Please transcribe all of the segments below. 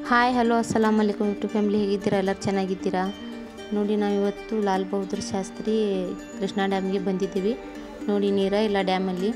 hi hello ಅಸ್ಸಲಾಮ್ ಅಲೈಕುಮ್ YouTube family ಹೇಗಿದ್ದೀರಾ ಎಲ್ಲರೂ ಚೆನ್ನಾಗಿದ್ದೀರಾ ನೋಡಿ ನಾವು ಇವತ್ತು ಲಾಲ್ ಬಹದ್ದೂರ್ ಶಾಸ್ತ್ರಿ ಕೃಷ್ಣಾ ಡ್ಯಾಮ್ಗೆ ಬಂದಿದ್ದೀವಿ ನೋಡಿ ನೀರ ಇಲ್ಲ ಡ್ಯಾಮಲ್ಲಿ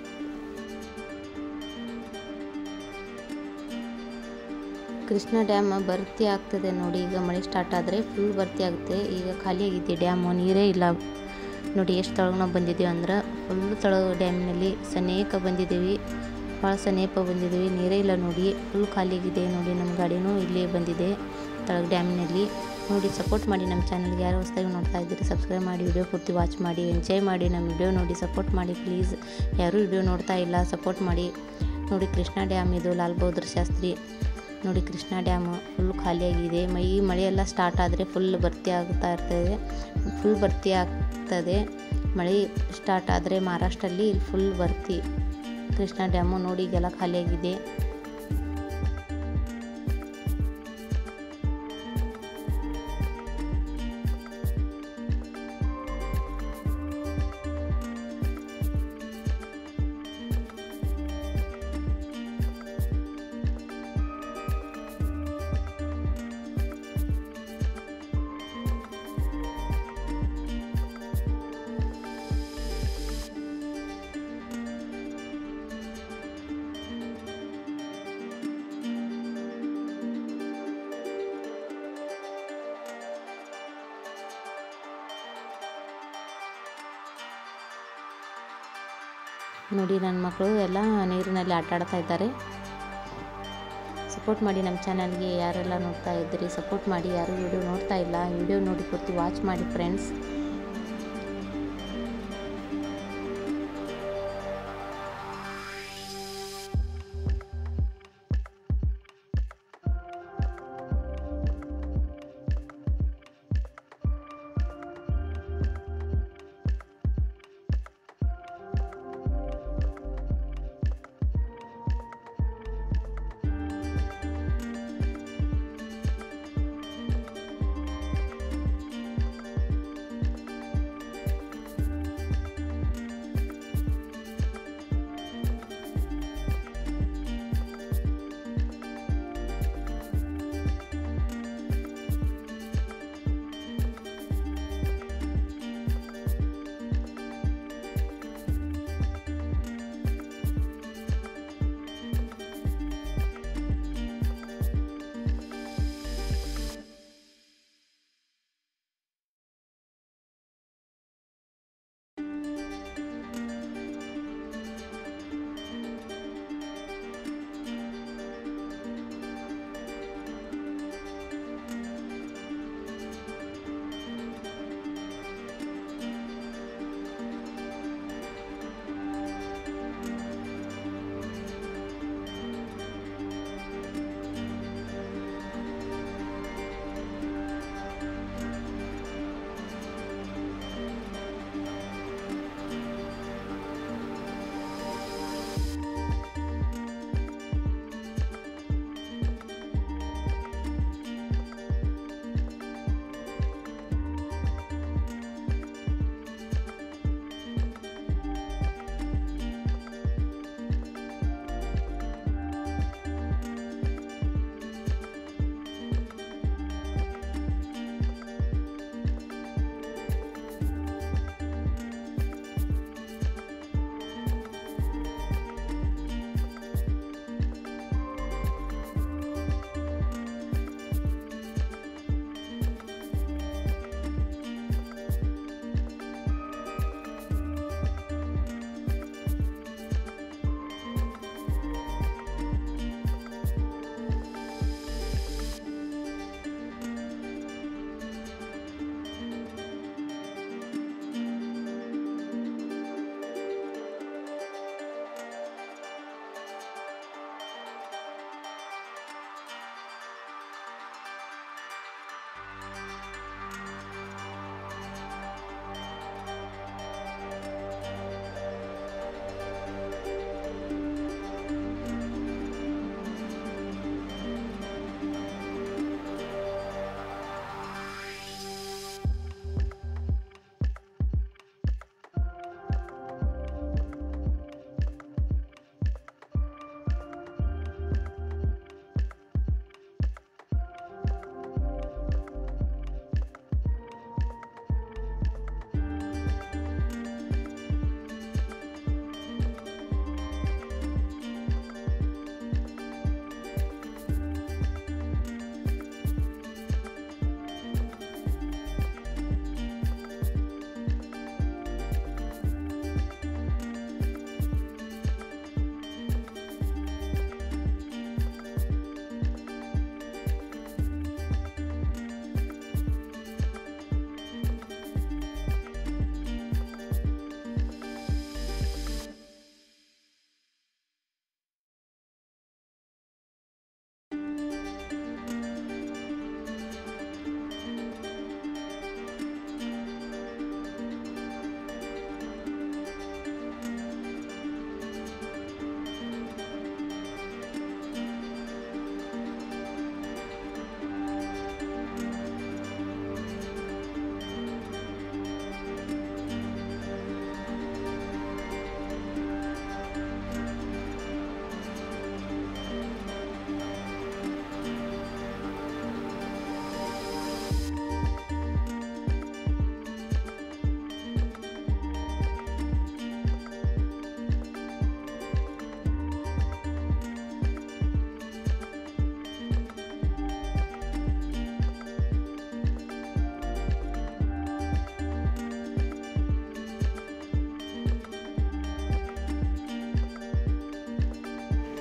ಕೃಷ್ಣ ಡ್ಯಾಮ್ ಭರ್ತಿ ಆಗ್ತದೆ ನೋಡಿ ಈಗ ಮಳೆ ಸ್ಟಾರ್ಟ್ ಆದರೆ ಫುಲ್ ಭರ್ತಿ ಆಗುತ್ತೆ ಈಗ ಖಾಲಿ ಆಗಿದೆ ಡ್ಯಾಮು ನೀರೇ ಇಲ್ಲ ನೋಡಿ ಎಷ್ಟು ತಳಗ ನಾವು ಬಂದಿದ್ದೀವಿ ಅಂದ್ರೆ ಫುಲ್ ತಳಗ ಡ್ಯಾಮಿನಲ್ಲಿ ಸನೇಕ ಬಂದಿದ್ದೀವಿ ಭಾಳ ಸನೇಪ ಬಂದಿದ್ದೀವಿ ನೀರೇ ಇಲ್ಲ ನೋಡಿ ಫುಲ್ ಖಾಲಿ ಆಗಿದೆ ನೋಡಿ ನಮ್ಮ ಗಾಡಿನೂ ಇಲ್ಲೇ ಬಂದಿದೆ ತಳಗ ಡ್ಯಾಮಿನಲ್ಲಿ ನೋಡಿ ಸಪೋರ್ಟ್ ಮಾಡಿ ನಮ್ಮ ಚಾನಲ್ಗೆ ಯಾರು ಹೊಸದಾಗಿ ನೋಡ್ತಾ ಇದ್ದೀರಿ ಸಬ್ಸ್ಕ್ರೈಬ್ ಮಾಡಿ ವಿಡಿಯೋ ಪೂರ್ತಿ ವಾಚ್ ಮಾಡಿ ಎಂಜಾಯ್ ಮಾಡಿ ನಮ್ಮ ವಿಡಿಯೋ ನೋಡಿ ಸಪೋರ್ಟ್ ಮಾಡಿ ಪ್ಲೀಸ್ ಯಾರೂ ವಿಡಿಯೋ ನೋಡ್ತಾ ಇಲ್ಲ ಸಪೋರ್ಟ್ ಮಾಡಿ ನೋಡಿ ಕೃಷ್ಣ ಡ್ಯಾಮ್ ಇದು ಲಾಲ್ ಬಹದ್ದೂರ್ ಶಾಸ್ತ್ರಿ ನೋಡಿ ಕೃಷ್ಣ ಡ್ಯಾಮು ಫುಲ್ ಖಾಲಿಯಾಗಿದೆ ಮ- ಈ ಮಳೆಯೆಲ್ಲ ಸ್ಟಾರ್ಟ್ ಆದರೆ ಫುಲ್ ಭರ್ತಿ ಆಗ್ತಾ ಇರ್ತದೆ ಫುಲ್ ಭರ್ತಿ ಆಗ್ತದೆ ಮಳೆ ಸ್ಟಾರ್ಟ್ ಆದರೆ ಮಹಾರಾಷ್ಟ್ರಲ್ಲಿ ಇಲ್ಲಿ ಫುಲ್ ಭರ್ತಿ ಕೃಷ್ಣ ಡ್ಯಾಮು ನೋಡಿ ಈಗೆಲ್ಲ ಖಾಲಿಯಾಗಿದೆ ನೋಡಿ ನನ್ನ ಮಕ್ಕಳು ಎಲ್ಲ ನೀರಿನಲ್ಲಿ ಆಟ ಆಡ್ತಾ ಇದ್ದಾರೆ ಸಪೋರ್ಟ್ ಮಾಡಿ ನಮ್ಮ ಚಾನಲ್ಗೆ ಯಾರೆಲ್ಲ ನೋಡ್ತಾ ಇದ್ದೀರಿ ಸಪೋರ್ಟ್ ಮಾಡಿ ಯಾರು ವಿಡಿಯೋ ನೋಡ್ತಾ ಇಲ್ಲ ವಿಡಿಯೋ ನೋಡಿ ಪೂರ್ತಿ ವಾಚ್ ಮಾಡಿ ಫ್ರೆಂಡ್ಸ್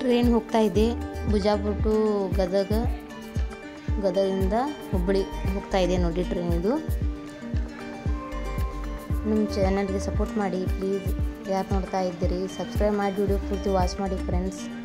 ಟ್ರೈನ್ ಹೋಗ್ತಾ ಇದೆ ಬಿಜಾಪುರ ಟು ಗದಗ ಗದಗಿಂದ ಹುಬ್ಬಳ್ಳಿ ಹೋಗ್ತಾ ಇದೆ ನೋಡಿ ಟ್ರೈನ್ ಇದು ನಮ್ಮ ಚಾನಲ್ಗೆ ಸಪೋರ್ಟ್ ಮಾಡಿ ಪ್ಲೀಸ್ ಯಾರು ನೋಡ್ತಾ ಇದ್ದೀರಿ ಸಬ್ಸ್ಕ್ರೈಬ್ ಮಾಡಿ ವಿಡಿಯೋ ಪೂರ್ತಿ ವಾಚ್ ಮಾಡಿ ಫ್ರೆಂಡ್ಸ್